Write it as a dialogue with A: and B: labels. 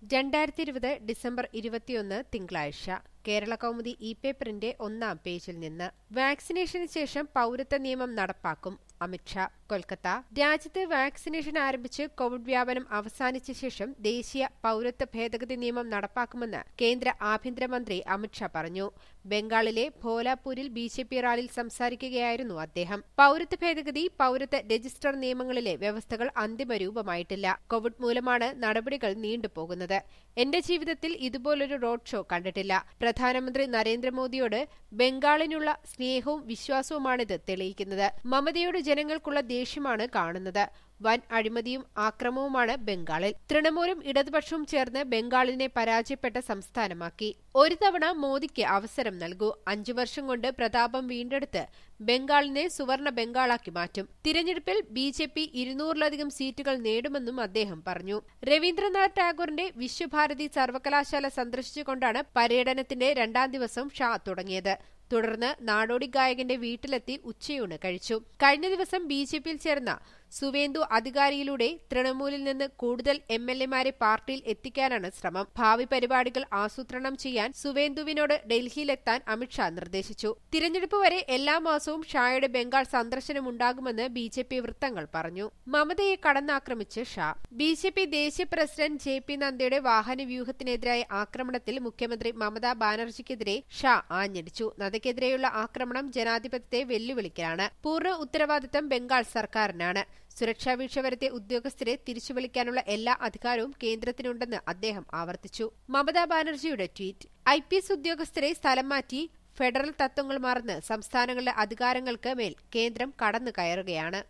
A: രണ്ടായിരത്തി ഇരുപത് ഡിസംബർ ഇരുപത്തിയൊന്ന് തിങ്കളാഴ്ച കേരള കൗമുദി ഇ പേപ്പറിന്റെ ഒന്നാം പേജിൽ നിന്ന് വാക്സിനേഷന് ശേഷം പൌരത്വ നിയമം നടപ്പാക്കും അമിത്ഷാ കൊൽക്കത്ത രാജ്യത്ത് വാക്സിനേഷൻ ആരംഭിച്ച് കോവിഡ് വ്യാപനം അവസാനിച്ച ശേഷം ദേശീയ പൌരത്വ ഭേദഗതി നിയമം നടപ്പാക്കുമെന്ന് കേന്ദ്ര ആഭ്യന്തരമന്ത്രി അമിത്ഷാ പറഞ്ഞു ബംഗാളിലെ ഭോലാപൂരിൽ ബി ജെ പി റാലിയിൽ സംസാരിക്കുകയായിരുന്നു അദ്ദേഹം പൌരത്വ ഭേദഗതി പൌരത്വ രജിസ്റ്റർ നിയമങ്ങളിലെ വ്യവസ്ഥകൾ അന്തിമ രൂപമായിട്ടില്ല കോവിഡ് മൂലമാണ് നടപടികൾ നീണ്ടുപോകുന്നത് എന്റെ ജീവിതത്തിൽ ഇതുപോലൊരു റോഡ് ഷോ കണ്ടിട്ടില്ല പ്രധാനമന്ത്രി നരേന്ദ്രമോദിയോട് ബംഗാളിനുള്ള സ്നേഹവും വിശ്വാസവുമാണിത് തെളിയിക്കുന്നത് മമതയോട് ജനങ്ങൾക്കുള്ള ദേഷ്യമാണ് കാണുന്നത് വൻ അഴിമതിയും ആക്രമവുമാണ് ബംഗാളിൽ തൃണമൂലും ഇടതുപക്ഷവും ചേർന്ന് ബംഗാളിനെ പരാജയപ്പെട്ട സംസ്ഥാനമാക്കി ഒരു തവണ മോദിക്ക് അവസരം നൽകൂ അഞ്ചു വർഷം കൊണ്ട് പ്രതാപം വീണ്ടെടുത്ത് ബംഗാളിനെ സുവർണ ബംഗാളാക്കി മാറ്റും തിരഞ്ഞെടുപ്പിൽ ബി ജെ പി ഇരുന്നൂറിലധികം സീറ്റുകൾ നേടുമെന്നും അദ്ദേഹം പറഞ്ഞു രവീന്ദ്രനാഥ് ടാഗോറിന്റെ വിശ്വഭാരതി സർവകലാശാല സന്ദർശിച്ചുകൊണ്ടാണ് പര്യടനത്തിന്റെ രണ്ടാം ദിവസം ഷാ തുടങ്ങിയത് തുടർന്ന് നാടോടി ഗായകന്റെ വീട്ടിലെത്തി ഉച്ചയൂണ് കഴിച്ചു കഴിഞ്ഞ ദിവസം ബി ജെ പിയിൽ ചേർന്ന സുവേന്ദു അധികാരിയിലൂടെ തൃണമൂലിൽ നിന്ന് കൂടുതൽ എം എൽ എമാരെ പാർട്ടിയിൽ എത്തിക്കാനാണ് ശ്രമം ഭാവി പരിപാടികൾ ആസൂത്രണം ചെയ്യാൻ സുവേന്ദുവിനോട് ഡൽഹിയിലെത്താൻ അമിത്ഷാ നിർദ്ദേശിച്ചു തിരഞ്ഞെടുപ്പ് വരെ എല്ലാ മാസവും ഷായുടെ ബംഗാൾ സന്ദർശനമുണ്ടാകുമെന്ന് ബി ജെ പി വൃത്തങ്ങൾ പറഞ്ഞു മമതയെ കടന്നാക്രമിച്ച് ഷാ ബി ജെ പി ദേശീയ പ്രസിഡന്റ് ജെ പി നദ്ദയുടെ വാഹനവ്യൂഹത്തിനെതിരായ ആക്രമണത്തിൽ മുഖ്യമന്ത്രി മമതാ ബാനർജിക്കെതിരെ ഷാ ആഞ്ഞടിച്ചു നദ്ദയ്ക്കെതിരെയുള്ള ആക്രമണം ജനാധിപത്യത്തെ വെല്ലുവിളിക്കലാണ് പൂർണ്ണ ഉത്തരവാദിത്തം ബംഗാൾ സർക്കാരിനാണ് സുരക്ഷാ വീഴ്ച വരുത്തിയ ഉദ്യോഗസ്ഥരെ തിരിച്ചുവിളിക്കാനുള്ള എല്ലാ അധികാരവും കേന്ദ്രത്തിനുണ്ടെന്ന് അദ്ദേഹം ആവർത്തിച്ചു മമതാ ബാനർജിയുടെ ട്വീറ്റ് ഐ പി എസ് ഉദ്യോഗസ്ഥരെ സ്ഥലം മാറ്റി ഫെഡറൽ തത്വങ്ങൾ മറന്ന് സംസ്ഥാനങ്ങളുടെ അധികാരങ്ങൾക്ക് മേൽ കേന്ദ്രം കടന്നു കയറുകയാണ്